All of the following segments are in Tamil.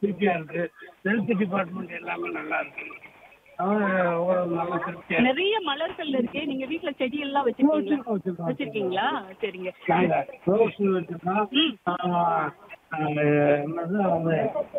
திருப்தியா இருக்கு ஹெல்த் டிபார்ட்மெண்ட் எல்லாமே நல்லா இருக்கு அது ஒரு நல்ல திருப்தியா இருக்கு. நிறைய மலர்கள் இருக்கு நீங்க வீட்ல செடி எல்லாம் வச்சிருக்கீங்களா வச்சிருக்கோம், வச்சிருக்கோம். வச்சிருக்கீங்களா சரிங்க நாங்க ரோஸ் வச்சிருக்கோம் ம். ஆ, ஆ, என்னது அது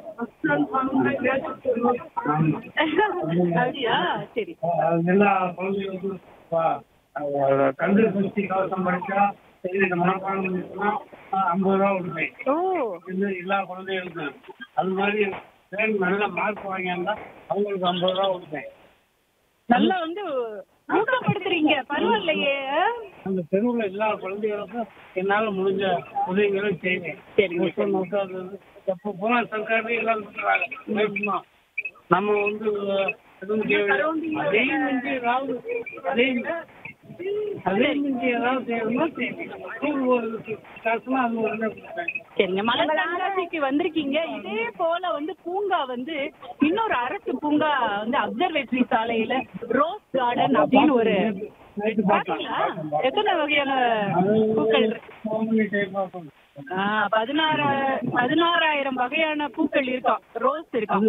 ஆமா. அப்படியா சரி அது எல்லா குழந்தைகளுக்கும் பா- அது கண்டு சக்தி கவசம் படிச்சா சரி இந்த மனப்பாடம் பண்ணிச்சுன்னா ஐம்பது ரூபா கொடுப்பேன் ஓ இது எல்லா குழந்தைகளுக்கும் அது மாதிரி தேர்வு நல்ல மார்க் வாங்கியிருந்தா அவங்களுக்கு ஐம்பது ரூபா கொடுப்பேன் நல்லா வந்து ஊக்கப்படுத்துறீங்க பரவாயில்லையே அந்த தெருவில் எல்லா குழந்தைகளுக்கும் என்னால் முடிஞ்ச உதவிகளை செய்வேன் சரிங்க, முப்பது முப்பது அது இது. எப்போ போனா சர்க்காரே எல்லாம் சொல்றாங்க வேணுமா? நம்ம வந்து எதுவும் தேவையில்லை அதே மிஞ்சி ஏதாவது அதே அதே மிஞ்சி ஏதாவது செய்யணும்னா செய்வேன் ஸ்கூல் ஒரு காசுனா அது ஒரு இதை கொடுப்பேன் சரிங்க மலர் கண்காட்சிக்கு வந்திருக்கீங்க இதே போல வந்து பூங்கா வந்து இன்னொரு அரசு பூங்கா வந்து அப்சர்வேட்டரி சாலையில ரோஸ் கார்டன் அப்படின்னு ஒரு நைட்டு பாத்தீங்களா எத்தனை வகையான பூக்கள் இருக்கு ஆ, பதினாறு பதினாறாயிரம் வகையான பூக்கள் இருக்காம் ரோஸ் இருக்காம்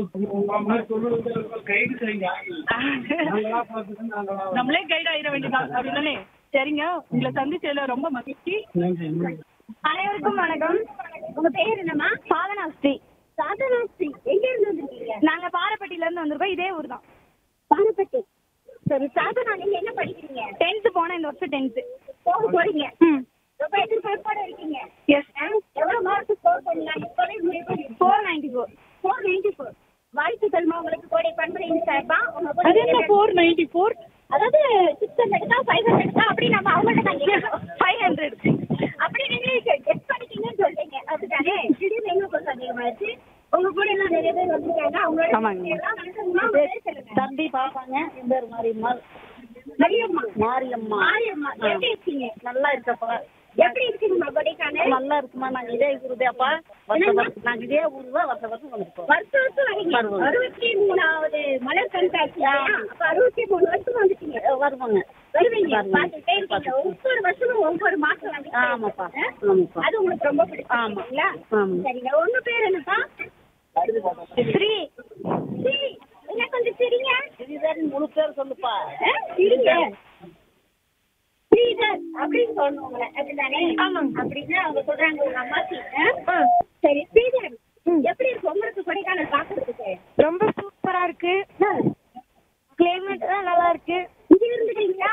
கைடு செய்யுங்க நாங்களா பார்த்துட்டு நாங்களா நம்மளே கைட் ஆயிட வேண்டியதான் அப்படிதானே சரிங்க உங்களை சந்திச்சதுல ரொம்ப மகிழ்ச்சி நன்றி நன்றி அனைவருக்கும் வணக்கம் உங்க பேர் என்னம்மா சாதனா ஸ்ரீ சாதனா ஸ்ரீ எங்க இருந்து வந்திருக்கீங்க நாங்க பாரப்பட்டில இருந்து வந்திருக்கோம் இதே ஊர் தான் பாரப்பட்டி சரி சாதனா நீங்க என்ன படிக்கிறீங்க டென்த் போனேன் இந்த வருஷம் டென்த் போக போறீங்க ரொம்ப எதிர்பார்ப்போட இருக்கீங்க எஸ் எவ்வளவு மார்க் ஸ்கோர் பண்ணலாம் இப்பவே முடிவு பண்ணி four ninety four four ninety four வாழ்த்துக்கள்மா உங்களுக்கு கோடை பண்புரை சார்பா உங்க அது என்ன ஃபோர் நைன்டி ஃபோர் அதாவது சிக்ஸ் ஹண்ட்ரட் தான் ஃபைவ் ஹண்ட்ரட் தான் அப்படி நம்ம அவங்கள்ட்ட தான் கேட்கணும் ஃபைவ் ஹண்ட்ரட் அப்படி நீங்களே கெஸ்ட் பண்ணிட்டீங்கன்னு சொல்றீங்க அதுதானே திடீர்னு எங்க கொஞ்சம் அதிகமாயிருச்சு உங்க கூட எல்லாம் நிறைய பேர் வந்திருக்காங்க அவங்களோட ஆமாங்க. எல்லாம் வணக்கம்மா, உங்க பேர் சொல்லுங்க தம்பி பாப்பாங்க என் பேர் மாரியம்மா மரியம்மா மாரியம்மா மாரியம்மா எப்படி இருக்கீங்க நல்லா இருக்கப்பா எப்படி இருக்குங்கம்மா கொடைக்கானல் நல்லா இருக்குமா நாங்க இதே ஊருதேப்பா வருஷ வருஷம் நாங்க இதே ஊர் தான் வருஷ வருஷம் வந்துருக்கோம் வருஷம் வருஷம் வரீங்க வருவோம். அறுபத்தி மூணாவது மலர் கண்காட்சி அப்ப அறுபத்தி மூணு வருஷம் வந்துட்டீங்க வருவாங்க வருவீங்க வருவோம். பார்த்துட்டே இருக்கீங்க ஒவ்வொரு வருஷமும் ஒவ்வொரு மாசம் வந்து ஆமாப்பா ஆமாப்பா அது உங்களுக்கு ரொம்ப பிடிக்கும் ஆமா. இல்லைங்களா? ஆமா. சரிங்க உங்க பேர் என்னப்பா ஸ்ரீ ஸ்ரீ என்ன கொஞ்சம் சிரிங்க இதுதான் முழு பேர் சொல்லுப்பா ஆ, சிரிங்க ஸ்ரீதர் அப்படின்னு சொல்லணும் உங்களை அப்படிதானே ஆமாங்க அப்படின்னா அவங்க சொல்றாங்க உங்க அம்மாச்சி ஆ? சரி ஸ்ரீதர் எப்படி இருக்கு உங்களுக்கு கொடைக்கானல் பாக்குறதுக்கு ரொம்ப சூப்பரா இருக்கு கிளைமேட் தான் நல்லா இருக்கு இங்க இருந்துக்கிறீங்களா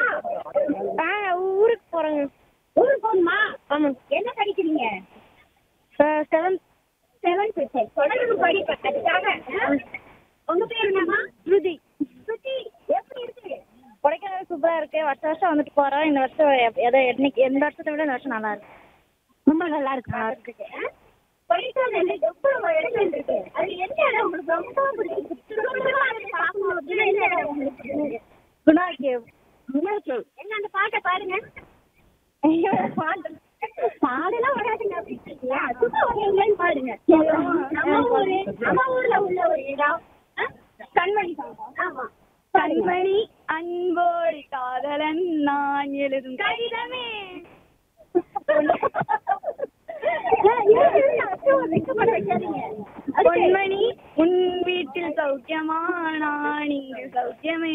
ஆ ஊருக்கு போறேங்க ஊருக்கு போகணுமா ஆமாங்க என்ன படிக்கிறீங்க செவன்த் செவன்த் சரி தொடர்ந்து படிப்பேன் அதுக்காக ஆ? உங்க பேர் என்னம்மா ஸ்ருதி சுத்தி எப்படி இருக்கு கொடைக்கானல் சூப்பரா இருக்கு வருஷம் வருஷம் வந்துட்டு போறோம் இந்த வருஷம் எப்- எதோ என்னைக்கு எந்த வருஷத்தை விட இந்த வருஷம் நல்லா இருக்கு ரொம்ப நல்லா இருக்கு பார்க்கறதுக்கு ஆ? கொடைக்கானல்ல எவ்வளவு இடங்கள் இருக்கு அது எந்த இடம் உங்களுக்கு ரொம்ப பிடிச்சிருக்கு திரும்ப அதை பார்க்கணும் அப்படின்னா எந்த இடம் உங்களுக்கு பிடிச்சிருக்கு குணா கேவ் உங்களுக்கு என்ன அந்த பாட்டை பாருங்க ஐயோ, பாட்டு பாடலாம் வராதுங்க அப்படிங்களா சும்மா ஒரு எங்கேயும் பாடுங்க நம்ம ஊரு நம்ம ஊர்ல உள்ள ஒரு இடம் ஆ? கண்மணி song. ஆமா கண்மணி அன்போடு காதலன் நான் எழுதும் கடிதமே ஏன், ஏன், ஏன், அச்சோ, வெட்கப்பட வைக்காதீங்க. அடுத்து. பொன்மணி உன் வீட்டில் சௌக்கியமா நான் இங்கு சௌக்கியமே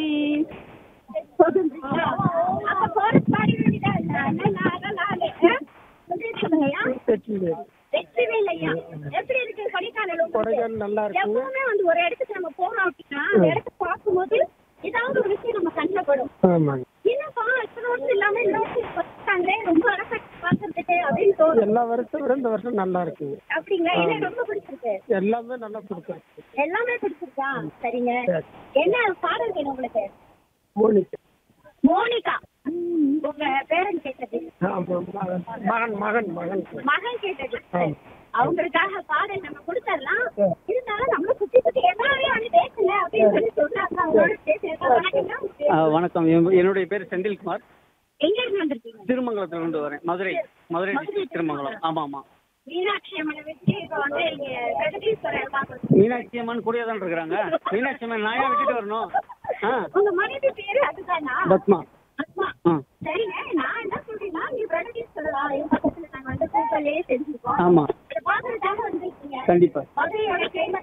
அப்ப chorus பாட வேண்டியதா? லா, லா, லா, லா, லா, லா. ஆ? எப்படி சொல்லுங்கய்யா? வெற்றிவேல் ஐயா. எப்படி இருக்கு கொடைக்கானல் உங்களுக்கு? கொடைக்கானல் நல்லா இருக்குங்க. எப்பவுமே வந்து ஒரு இடத்துக்கு நம்ம போறோம் அப்படின்னா அந்த இடத்த பார்க்கும்போது ஏதாவது ஒரு விஷயம் நம்ம கண்ணுல படும் ஆமாங்க என்னப்பா இத்தனை வருஷம் இல்லாம இந்த வருஷம் பார்த்தாங்களே ரொம்ப அழகா பாக்குறதுக்கு அப்படின்னு தோணும் எல்லா வருஷம் விட இந்த வருஷம் நல்லா இருக்குங்க அப்படிங்களா என்ன ரொம்ப பிடிச்சிருக்கு எல்லாமே நல்லா பிடிச்சிருக்கு எல்லாமே பிடிச்சிருக்கா சரிங்க என்ன பாடல் வேணும் உங்களுக்கு மோனிகா மோனிகா உங்க பேரன் கேட்டது மகன் மகன் மகன் மகன் கேட்டது அவங்களுக்காக பாடல் நம்ம கொடுத்துடலாம் இருந்தாலும் நம்ம சுத்தி சுத்தி எல்லாரையும் வந்து பேசுங்க அப்படின்னு சொல்லி சொன்னாங்க அவங்களோட பேசுறதா வணக்கம்னா ஆ, வணக்கம் என் என்னுடைய பேர் செந்தில்குமார் எங்க இருந்து வந்திருக்கீங்க திருமங்கலத்துல இருந்து வரேன் மதுரை மதுரை district திருமங்கலம் ஆமா ஆமா மீனாட்சி அம்மனை வச்சு இப்ப வந்து இங்க பிரகதீஸ்வரர் பார்க்கணும் மீனாட்சி அம்மன் கூடயே தான் இருக்கிறாங்க மீனாட்சி அம்மன் நான் ஏன் விட்டுட்டு வரணும் ஆ உங்க மனைவி பேரு அதுதானா பத்மா அம்மா ஆ சரிங்க நான் என்ன சொல்றேன்னா நீ பிரகதீஸ்வரர் ஆலயம் பக்கத்துல நாங்க வந்து கூட்டலே செஞ்சிருக்கோம் ஆமா இதை பார்க்கறதுக்காக வந்திருக்கீங்க கண்டிப்பா மதுரையோட ஃபேமஸ்